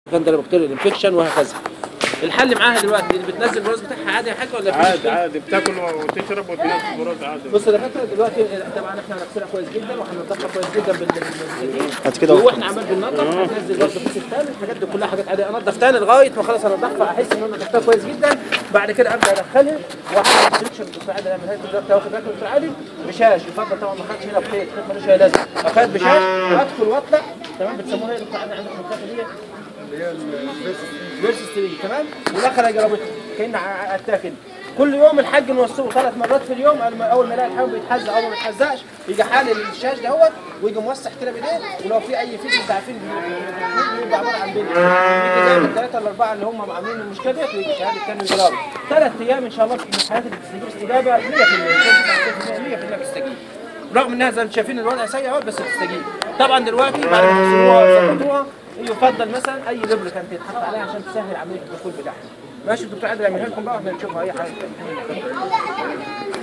فندل بكتيريا انفكشن وهكذا الحل معاها دلوقتي اللي بتنزل البراز بتاعها عادي يا حاجه ولا في عادي مشكلة؟ عادي بتاكل وتشرب وتنام براز عادي بص يا دكاتره دلوقتي طبعا احنا هنغسلها كويس جدا وهننضفها كويس جدا بالمناديل هات كده واحنا عمال بننضف هننزل برضه في تاني الحاجات دي كلها حاجات عاديه انضف تاني لغايه ما خلاص انضفها احس ان انا نضفتها كويس جدا بعد كده ابدا ادخلها واعمل ريستريكشن دكتور عادل اعمل هاي دلوقتي واخد بالك دكتور عادل بشاش يفضل طبعا ما خدش هنا بخيط خيط ملوش هي لازمه اخد بشاش ادخل واطلع تمام بتسموها ايه يا دكتور عادل عندكم الخطه دي فيرسس 3 تمام ودخل جربتها كان اتاكل كل يوم الحاج نوصله ثلاث مرات في اليوم أول ما- اول ما يلاقي الحيوان بيتحزق او ما بيتحزقش يجي حالل الشاش دهوت ويجي موسح كده بايديه ولو في اي فيس انت عارفين بيبقى عباره عن بنت يجي جايب الثلاثه الاربعه اللي هم عاملين المشكله ديت ويجي شهاده الثاني يضربه ثلاث ايام ان شاء الله من حياتك بتستجيب استجابه 100% 100% بتستجيب رغم انها زي ما انتم شايفين الوضع سيء اهو بس بتستجيب طبعا دلوقتي بعد ما تغسلوها وظبطوها يفضل مثلا اي لبر كانت تتحط عليها عشان تسهل عمليه الدخول بتاعها ماشي الدكتور عادل يعملها لكم بقى واحنا نشوفها اي حاجه